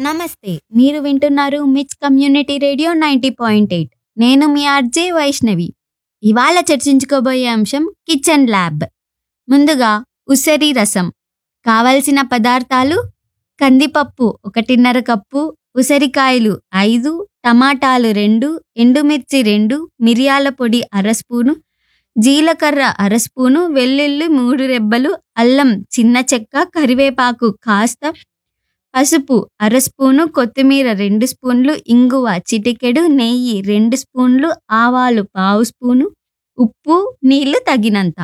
నమస్తే మీరు వింటున్నారు మిచ్ community radio ninety point eight నేను మీ ఆర్జే వైష్ణవి ఇవాళ చర్చించుకోబోయే అంశం కిచెన్ ల్యాబ్ ముందుగా ఉసిరి రసం కావలసిన పదార్థాలు కందిపప్పు ఒకటిన్నర కప్పు ఉసిరికాయలు ఐదు టమాటాలు రెండు ఎండుమిర్చి రెండు మిరియాల పొడి అర స్పూను జీలకర్ర అర స్పూను వెల్లుల్లి మూడు రెబ్బలు అల్లం చిన్న చెక్క కరివేపాకు కాస్త పసుపు అర స్పూను కొత్తిమీర రెండు స్పూన్లు ఇంగువ చిటికెడు నెయ్యి రెండు స్పూన్లు ఆవాలు పావు స్పూను ఉప్పు నీళ్లు తగినంత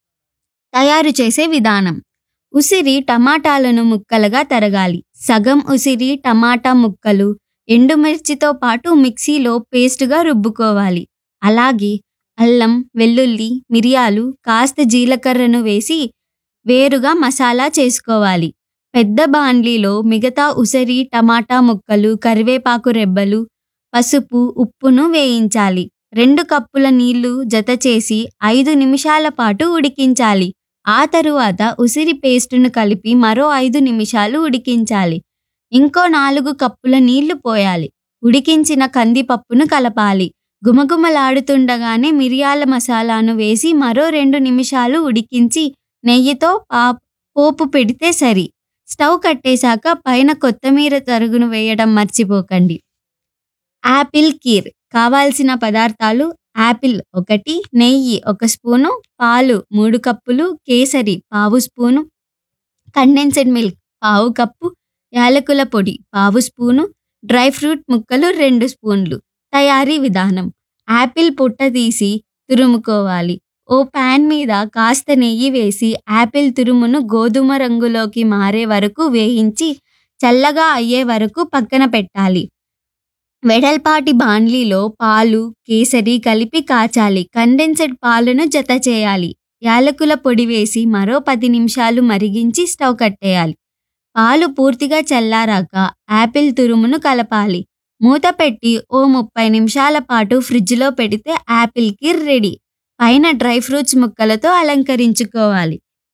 తయారు చేసే విధానం ఉసిరి టమాటాలను ముక్కలుగా తరగాలి సగం ఉసిరి టమాటా ముక్కలు ఎండుమిర్చితో పాటు మిక్సీలో పేస్టుగా రుబ్బుకోవాలి అలాగే అల్లం వెల్లుల్లి మిరియాలు కాస్త జీలకర్రను వేసి వేరుగా మసాలా చేసుకోవాలి పెద్ద బాండ్లీలో మిగతా ఉసిరి టమాటా ముక్కలు కరివేపాకు రెబ్బలు పసుపు ఉప్పును వేయించాలి రెండు కప్పుల నీళ్లు జత చేసి ఐదు నిమిషాల పాటు ఉడికించాలి ఆ తరువాత ఉసిరి పేస్టును కలిపి మరో ఐదు నిమిషాలు ఉడికించాలి ఇంకో నాలుగు కప్పుల నీళ్లు పోయాలి ఉడికించిన కందిపప్పును కలపాలి గుమగుమలాడుతుండగానే మిరియాల మసాలాను వేసి మరో రెండు నిమిషాలు ఉడికించి నెయ్యితో పా పోపు పెడితే సరి స్టవ్ కట్టేశాక పైన కొత్తిమీర తరుగును వేయడం మర్చిపోకండి యాపిల్ కీర్ కావాల్సిన పదార్థాలు యాపిల్ ఒకటి నెయ్యి ఒక స్పూను పాలు మూడు కప్పులు కేసరి పావు స్పూను కండెన్స్డ్ మిల్క్ పావు కప్పు యాలకుల పొడి పావు స్పూను డ్రై ఫ్రూట్ ముక్కలు రెండు స్పూన్లు తయారీ విధానం యాపిల్ పుట్ట తీసి తురుముకోవాలి ఓ పాన్ మీద కాస్త నెయ్యి వేసి యాపిల్ తురుమును గోధుమ రంగులోకి మారే వరకు వేయించి చల్లగా అయ్యే వరకు పక్కన పెట్టాలి వెడల్పాటి బాండ్లీలో పాలు కేసరి కలిపి కాచాలి కండెన్సెడ్ పాలను జత చేయాలి యాలకుల పొడి వేసి మరో పది నిమిషాలు మరిగించి స్టవ్ కట్టేయాలి పాలు పూర్తిగా చల్లారాక యాపిల్ తురుమును కలపాలి మూత పెట్టి ఓ ముప్పై నిమిషాల పాటు ఫ్రిడ్జ్లో పెడితే యాపిల్కి రెడీ పైన డ్రై ఫ్రూట్స్ ముక్కలతో అలంకరించుకోవాలి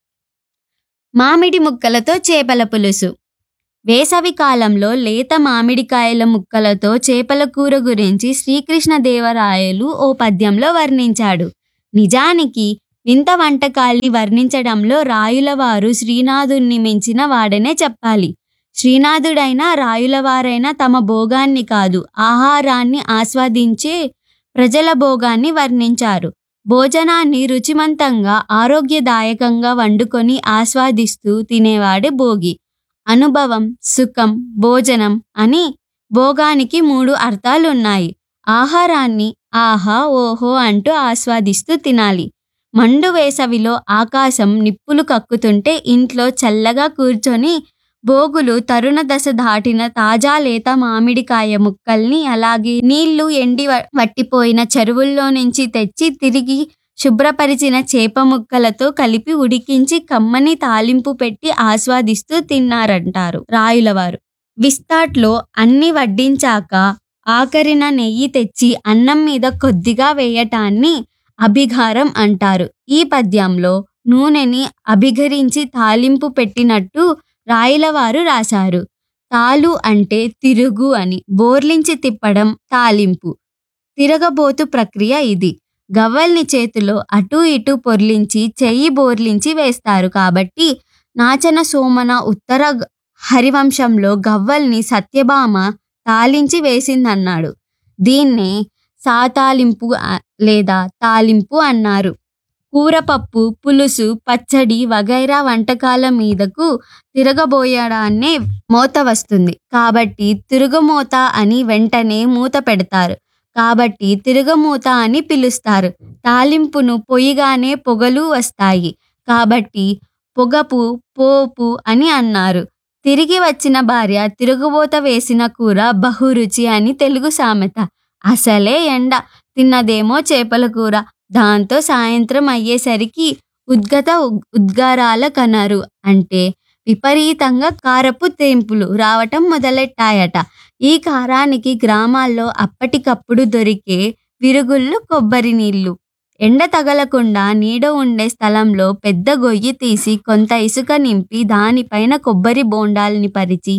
మామిడి ముక్కలతో చేపల పులుసు వేసవి కాలంలో లేత మామిడికాయల ముక్కలతో చేపల కూర గురించి శ్రీకృష్ణదేవరాయలు ఓ పద్యంలో వర్ణించాడు నిజానికి వింత వంటకాల్ని వర్ణించడంలో రాయులవారు శ్రీనాథుణ్ణి మించిన వాడనే చెప్పాలి శ్రీనాథుడైనా రాయులవారైనా తమ భోగాన్ని కాదు ఆహారాన్ని ఆస్వాదించే ప్రజల భోగాన్ని వర్ణించారు భోజనాన్ని రుచిమంతంగా ఆరోగ్యదాయకంగా వండుకొని ఆస్వాదిస్తూ తినేవాడే భోగి అనుభవం సుఖం భోజనం అని భోగానికి మూడు అర్థాలున్నాయి ఆహారాన్ని ఆహా ఓహో అంటూ ఆస్వాదిస్తూ తినాలి మండు వేసవిలో ఆకాశం నిప్పులు కక్కుతుంటే ఇంట్లో చల్లగా కూర్చొని భోగులు తరుణ దశ దాటిన తాజా లేత మామిడికాయ ముక్కల్ని అలాగే నీళ్లు ఎండి వ- వట్టిపోయిన చెరువుల్లో నుంచి తెచ్చి తిరిగి శుభ్రపరిచిన చేప ముక్కలతో కలిపి ఉడికించి కమ్మని తాలింపు పెట్టి ఆస్వాదిస్తూ తిన్నారంటారు రాయులవారు విస్తాట్లో అన్ని వడ్డించాక ఆఖరిన నెయ్యి తెచ్చి అన్నం మీద కొద్దిగా వేయటాన్ని అభిఘారం అంటారు ఈ పద్యంలో నూనెని అభిఘరించి తాలింపు పెట్టినట్టు రాయలవారు రాశారు తాలు అంటే తిరుగు అని బోర్లించి తిప్పడం తాలింపు తిరగబోతు ప్రక్రియ ఇది గవ్వల్ని చేతిలో అటూ ఇటూ పొర్లించి చెయ్యి బోర్లించి వేస్తారు కాబట్టి నాచన సోమన ఉత్తర గ- హరివంశంలో గవ్వల్ని సత్యభామ తాలించి వేసిందన్నాడు దీన్నే సాతాలింపు ఆ- లేదా తాలింపు అన్నారు కూరపప్పు పులుసు పచ్చడి వగైరా వంటకాల మీదకు తిరగబోయడాన్నే మూత వస్తుంది కాబట్టి తిరుగుమూత అని వెంటనే మూత పెడతారు కాబట్టి తిరగమూత అని పిలుస్తారు తాలింపును పొయ్యిగానే పొగలు వస్తాయి కాబట్టి పొగపు పోపు అని అన్నారు తిరిగి వచ్చిన భార్య తిరుగుబోత వేసిన కూర బహురుచి అని తెలుగు సామెత అసలే ఎండ తిన్నదేమో చేపల కూర దాంతో సాయంత్రం అయ్యేసరికి ఉద్గత ఉగ్- ఉద్గారాల కనరు అంటే విపరీతంగా కారపు తెంపులు రావటం మొదలెట్టాయట ఈ కారానికి గ్రామాల్లో అప్పటికప్పుడు దొరికే విరుగుళ్ళు కొబ్బరి నీళ్లు ఎండ తగలకుండా నీడ ఉండే స్థలంలో పెద్ద గొయ్యి తీసి కొంత ఇసుక నింపి దానిపైన కొబ్బరి బోండాల్ని పరిచి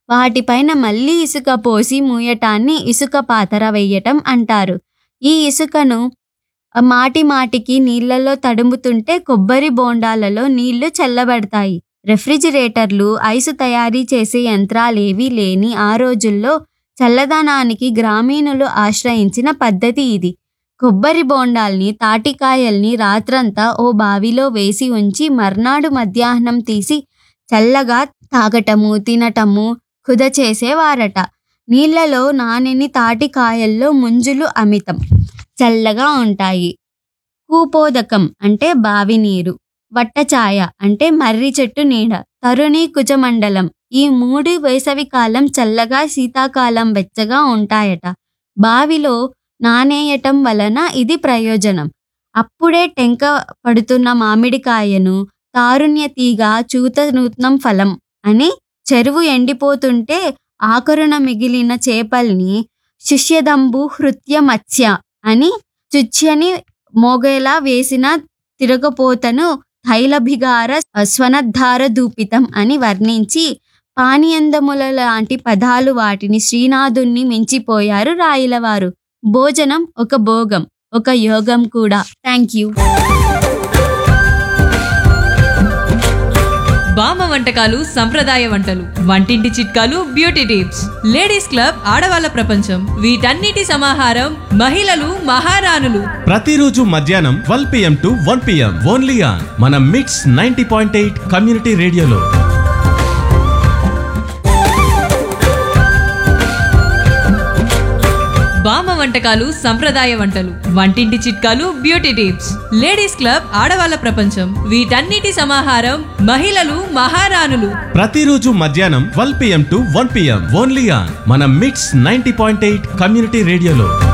వాటిపైన మళ్ళీ ఇసుక పోసి మూయటాన్ని ఇసుక పాతర వేయటం అంటారు ఈ ఇసుకను మాటి మాటికి నీళ్లలో తడుముతుంటే కొబ్బరి బోండాలలో నీళ్లు చల్లబడతాయి రెఫ్రిజిరేటర్లు ఐసు తయారీ చేసే యంత్రాలేవీ లేని ఆ రోజుల్లో చల్లదనానికి గ్రామీణులు ఆశ్రయించిన పద్ధతి ఇది కొబ్బరి బోండాల్ని తాటికాయల్ని రాత్రంతా ఓ బావిలో వేసి ఉంచి మర్నాడు మధ్యాహ్నం తీసి చల్లగా తాగటము తినటము కుద చేసేవారట నీళ్లలో నానెని తాటికాయల్లో ముంజులు అమితం చల్లగా ఉంటాయి కూపోదకం అంటే బావి నీరు వట్టఛాయ అంటే మర్రి చెట్టు నీడ తరుణి కుజమండలం ఈ మూడు వేసవికాలం చల్లగా శీతాకాలం వెచ్చగా ఉంటాయట బావిలో నానేయటం వలన ఇది ప్రయోజనం అప్పుడే టెంక పడుతున్న మామిడికాయను తారుణ్య తీగ చూతనూత్నం ఫలం అని చెరువు ఎండిపోతుంటే ఆకరుణ మిగిలిన చేపల్ని శిష్యదంబు హృత్య మత్స్య అని చుచ్యని మోగేలా వేసిన తిరగపోతను తైలభిగార స్వనద్ధార దూపితం అని వర్ణించి పానీయందముల లాంటి పదాలు వాటిని శ్రీనాథుణ్ణి మించిపోయారు రాయిలవారు భోజనం ఒక భోగం ఒక యోగం కూడా థ్యాంక్ యూ బామ్మ వంటకాలు సంప్రదాయ వంటలు వంటింటి చిట్కాలు బ్యూటీ టిప్స్ లేడీస్ క్లబ్ ఆడవాళ్ళ ప్రపంచం వీటన్నిటి సమాహారం మహిళలు మహారాణులు ప్రతిరోజు మధ్యాహ్నం twelve PM to one PM only on మన MITS ninety point eight community రేడియోలో బామ్మ వంటకాలు సంప్రదాయ వంటలు వంటింటి చిట్కాలు బ్యూటీ టిప్స్ లేడీస్ క్లబ్ ఆడవాళ్ళ ప్రపంచం వీటన్నిటి సమాహారం మహిళలు మహారాణులు ప్రతిరోజు మధ్యాహ్నం twelve PM to one PM only on మన MITS ninety point eight community రేడియోలో